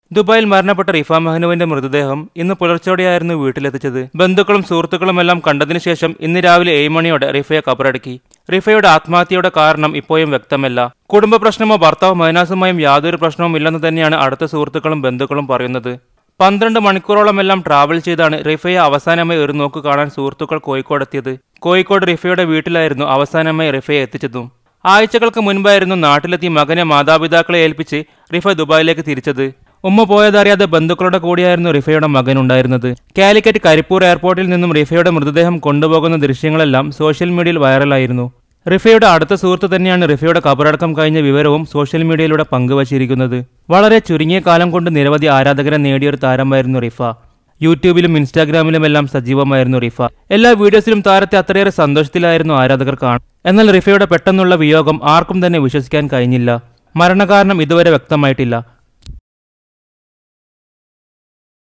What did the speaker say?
ദുബായിൽ മരണപ്പെട്ട റിഫ മെഹനുവിന്റെ മൃതദേഹം ഇന്ന് പുലർച്ചോടെയായിരുന്നു വീട്ടിലെത്തിച്ചത് ബന്ധുക്കളും സുഹൃത്തുക്കളുമെല്ലാം കണ്ടതിനു ശേഷം ഇന്ന് രാവിലെ ഏഴ് മണിയോടെ റിഫയെ കബറടക്കി റിഫയുടെ ആത്മഹത്യയുടെ കാരണം ഇപ്പോഴും വ്യക്തമല്ല കുടുംബ പ്രശ്നമോ ഭർത്താവ് മൈനാസുമായും യാതൊരു പ്രശ്നവും ഇല്ലെന്ന് തന്നെയാണ് അടുത്ത സുഹൃത്തുക്കളും ബന്ധുക്കളും പറയുന്നത് പന്ത്രണ്ട് മണിക്കൂറോളമെല്ലാം ട്രാവൽ ചെയ്താണ് റിഫയെ അവസാനമായി ഒരു നോക്ക് കാണാൻ സുഹൃത്തുക്കൾ കോഴിക്കോടെത്തിയത് കോഴിക്കോട് റിഫയുടെ വീട്ടിലായിരുന്നു അവസാനമായി റിഫയെ എത്തിച്ചതും ആഴ്ചകൾക്ക് മുൻപായിരുന്നു നാട്ടിലെത്തി മകനെ മാതാപിതാക്കളെ ഏൽപ്പിച്ച് റിഫ ദുബായിലേക്ക് തിരിച്ചത് ഉമ്മ പോയതറിയാതെ ബന്ധുക്കളുടെ കൂടിയായിരുന്നു റിഫയുടെ മകൻ ഉണ്ടായിരുന്നത് കാലിക്കറ്റ് കരിപ്പൂർ എയർപോർട്ടിൽ നിന്നും റിഫയുടെ മൃതദേഹം കൊണ്ടുപോകുന്ന ദൃശ്യങ്ങളെല്ലാം സോഷ്യൽ മീഡിയയിൽ വൈറലായിരുന്നു റിഫയുടെ അടുത്ത സുഹൃത്ത് തന്നെയാണ് റിഫയുടെ കബറടക്കം കഴിഞ്ഞ വിവരവും സോഷ്യൽ മീഡിയയിലൂടെ പങ്കുവച്ചിരിക്കുന്നത് വളരെ ചുരുങ്ങിയ കാലം കൊണ്ട് നിരവധി ആരാധകരെ നേടിയൊരു താരമായിരുന്നു റിഫ യൂട്യൂബിലും ഇൻസ്റ്റാഗ്രാമിലുമെല്ലാം സജീവമായിരുന്നു റിഫ എല്ലാ വീഡിയോസിലും താരത്തെ അത്രയേറെ സന്തോഷത്തിലായിരുന്നു ആരാധകർ കാണാൻ എന്നാൽ റിഫയുടെ പെട്ടെന്നുള്ള വിയോഗം ആർക്കും തന്നെ വിശ്വസിക്കാൻ കഴിഞ്ഞില്ല മരണകാരണം ഇതുവരെ വ്യക്തമായിട്ടില്ല